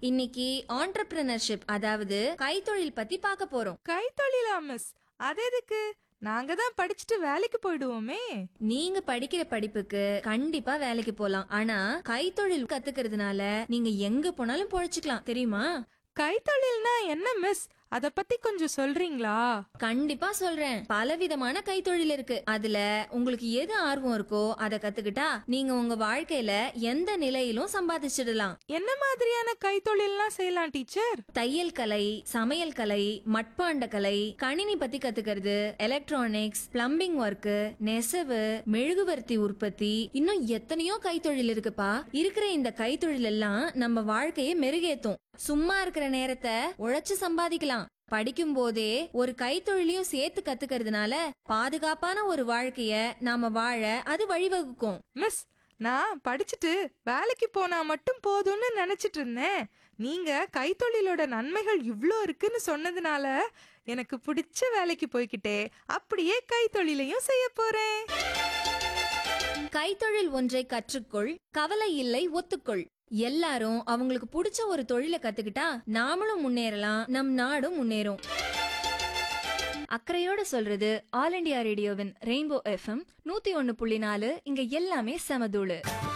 இன்னைக்கு ஆண்டர்பிரினர்ஷிப் அதாவது கைத்தொழில் பத்தி பார்க்க போறோம் கைத்தொழிலா மிஸ் அது எதுக்கு நாங்க தான் படிச்சுட்டு வேலைக்கு போயிடுவோமே நீங்க படிக்கிற படிப்புக்கு கண்டிப்பா வேலைக்கு போலாம் ஆனா கைத்தொழில் கத்துக்கிறதுனால நீங்க எங்க போனாலும் பொழைச்சுக்கலாம் தெரியுமா கைத்தொழில்னா என்ன மிஸ் அத பத்தி கொஞ்சம் சொல்றீங்களா கண்டிப்பா சொல்றேன் பலவிதமான கைத்தொழில் இருக்கு அதுல உங்களுக்கு எது ஆர்வம் இருக்கோ அதை கத்துக்கிட்டா நீங்க உங்க வாழ்க்கையில எந்த நிலையிலும் சம்பாதிச்சிடலாம் என்ன மாதிரியான கைத்தொழில்லாம் செய்யலாம் டீச்சர் தையல் கலை சமையல் கலை மட்பாண்ட கலை கணினி பத்தி கத்துக்கிறது எலக்ட்ரானிக்ஸ் பிளம்பிங் ஒர்க்கு நெசவு மெழுகுவர்த்தி உற்பத்தி இன்னும் எத்தனையோ கைத்தொழில் இருக்குப்பா இருக்கிற இந்த கைத்தொழில் எல்லாம் நம்ம வாழ்க்கையை மெருகேத்தும் சும்மா இருக்கிற நேரத்தை உழைச்சு சம்பாதிக்கலாம் படிக்கும் போதே ஒரு கைத்தொழிலையும் சேர்த்து கத்துக்கிறதுனால பாதுகாப்பான ஒரு வாழ்க்கைய நாம வாழ அது வழிவகுக்கும் மிஸ் நான் படிச்சுட்டு வேலைக்கு போனா மட்டும் போதும்னு நினைச்சிட்டு இருந்தேன் நீங்க கைத்தொழிலோட நன்மைகள் இவ்ளோ இருக்குன்னு சொன்னதுனால எனக்கு பிடிச்ச வேலைக்கு போய்கிட்டே அப்படியே கைத்தொழிலையும் செய்ய போறேன் கைத்தொழில் ஒன்றை கற்றுக்கொள் கவலை இல்லை ஒத்துக்கொள் எல்லாரும் அவங்களுக்கு பிடிச்ச ஒரு தொழிலை கத்துக்கிட்டா நாமளும் முன்னேறலாம் நம் நாடும் முன்னேறும் அக்கறையோட சொல்றது ஆல் இண்டியா ரேடியோவின் ரெயின்போ எஃப்எம் நூத்தி ஒன்னு புள்ளி நாலு இங்க எல்லாமே சமதூளு